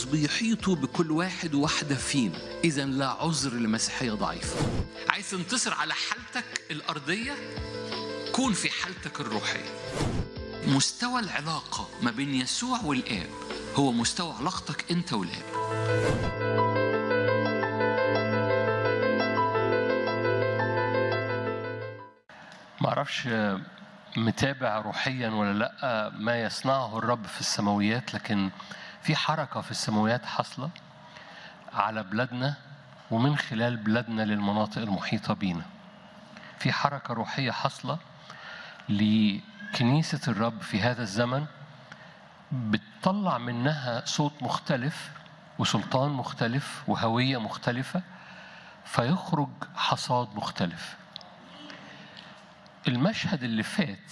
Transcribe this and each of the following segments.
بيحيطوا بكل واحد وواحدة فينا إذا لا عذر لمسيحية ضعيفة عايز تنتصر على حالتك الأرضية كون في حالتك الروحية مستوى العلاقة ما بين يسوع والآب هو مستوى علاقتك أنت والآب معرفش متابع روحيا ولا لا ما يصنعه الرب في السماويات لكن في حركة في السماويات حاصلة على بلادنا ومن خلال بلادنا للمناطق المحيطة بينا في حركة روحية حاصلة لكنيسة الرب في هذا الزمن بتطلع منها صوت مختلف وسلطان مختلف وهوية مختلفة فيخرج حصاد مختلف المشهد اللي فات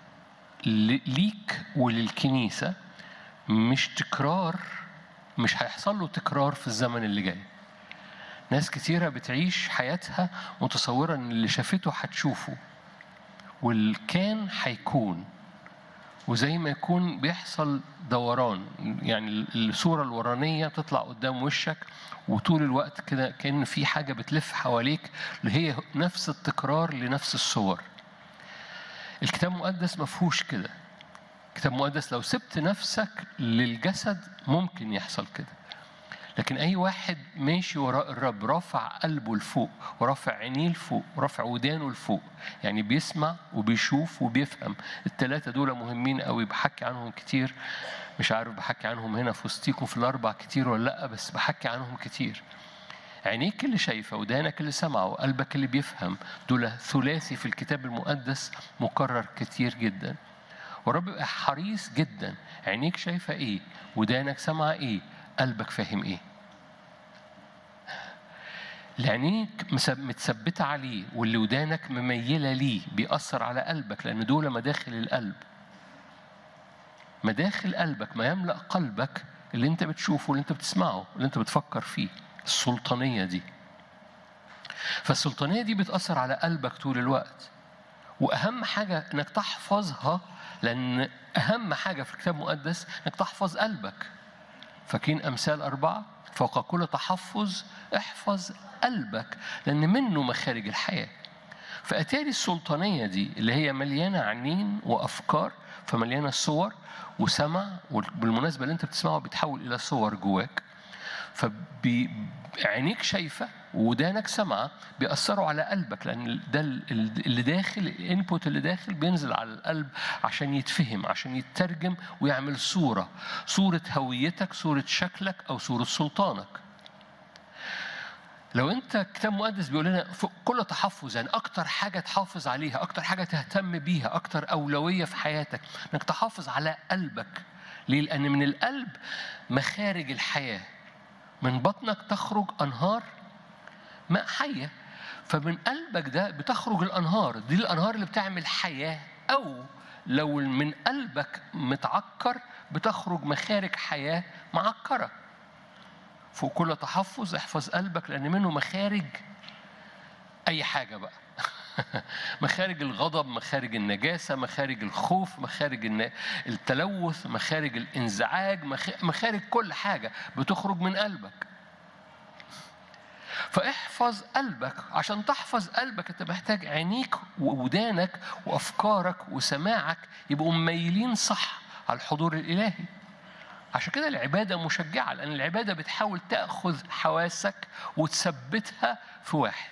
ليك وللكنيسة مش تكرار مش هيحصل له تكرار في الزمن اللي جاي ناس كتيرة بتعيش حياتها متصورة ان اللي شافته هتشوفه والكان هيكون وزي ما يكون بيحصل دوران يعني الصورة الورانية بتطلع قدام وشك وطول الوقت كده كأن في حاجة بتلف حواليك اللي هي نفس التكرار لنفس الصور الكتاب المقدس ما فيهوش كده الكتاب المقدس لو سبت نفسك للجسد ممكن يحصل كده لكن اي واحد ماشي وراء الرب رافع قلبه لفوق ورافع عينيه لفوق ورافع ودانه لفوق يعني بيسمع وبيشوف وبيفهم الثلاثه دول مهمين قوي بحكي عنهم كتير مش عارف بحكي عنهم هنا في وسطيكم في الاربع كتير ولا لا بس بحكي عنهم كتير عينيك اللي شايفه ودانك اللي سمعه وقلبك اللي بيفهم دول ثلاثي في الكتاب المقدس مكرر كتير جدا ورب بيبقى حريص جدا عينيك شايفه ايه ودانك سامعه ايه قلبك فاهم ايه اللي عينيك متثبتة عليه واللي ودانك مميلة ليه بيأثر على قلبك لأن دول مداخل القلب مداخل قلبك ما يملأ قلبك اللي انت بتشوفه واللي انت بتسمعه اللي انت بتفكر فيه السلطانية دي فالسلطانية دي بتأثر على قلبك طول الوقت وأهم حاجة إنك تحفظها لأن أهم حاجة في الكتاب المقدس إنك تحفظ قلبك فاكرين أمثال أربعة فوق كل تحفظ احفظ قلبك لأن منه مخارج الحياة فأتاري السلطانية دي اللي هي مليانة عينين وأفكار فمليانة صور وسمع وبالمناسبة اللي أنت بتسمعه بيتحول إلى صور جواك فعينيك شايفة ودانك سامعة بيأثروا على قلبك لأن ده اللي داخل الانبوت اللي داخل بينزل على القلب عشان يتفهم عشان يترجم ويعمل صورة صورة هويتك صورة شكلك أو صورة سلطانك لو انت كتاب مقدس بيقول لنا كل تحفظ يعني اكتر حاجه تحافظ عليها اكتر حاجه تهتم بيها اكتر اولويه في حياتك انك تحافظ على قلبك ليه لان من القلب مخارج الحياه من بطنك تخرج انهار ماء حيه فمن قلبك ده بتخرج الانهار دي الانهار اللي بتعمل حياه او لو من قلبك متعكر بتخرج مخارج حياه معكره فوق كل تحفظ احفظ قلبك لان منه مخارج اي حاجه بقى مخارج الغضب مخارج النجاسة مخارج الخوف مخارج التلوث مخارج الانزعاج مخارج كل حاجة بتخرج من قلبك فاحفظ قلبك عشان تحفظ قلبك انت محتاج عينيك وودانك وافكارك وسماعك يبقوا مميلين صح على الحضور الالهي عشان كده العبادة مشجعة لأن العبادة بتحاول تأخذ حواسك وتثبتها في واحد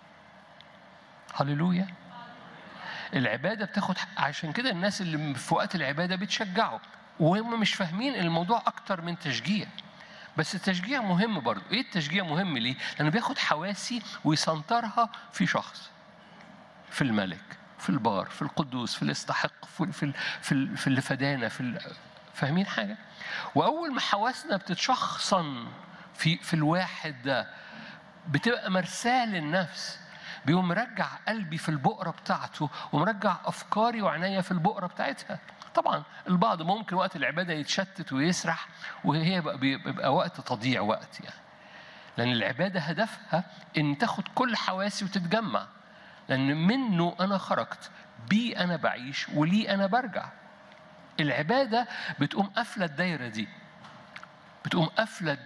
هللويا العبادة بتاخد عشان كده الناس اللي في وقت العبادة بتشجعوا وهم مش فاهمين الموضوع أكتر من تشجيع بس التشجيع مهم برضه ايه التشجيع مهم ليه لانه بياخد حواسي ويسنطرها في شخص في الملك في البار في القدوس في الاستحق في في في, في اللي فدانا في فاهمين حاجه واول ما حواسنا بتتشخصن في في الواحد ده بتبقى مرساه للنفس بيقوم مرجع قلبي في البقره بتاعته ومرجع افكاري وعناية في البقره بتاعتها طبعا البعض ممكن وقت العباده يتشتت ويسرح وهي بيبقى وقت تضييع وقت يعني لان العباده هدفها ان تاخد كل حواسي وتتجمع لان منه انا خرجت بي انا بعيش ولي انا برجع العباده بتقوم قافله الدايره دي بتقوم قافله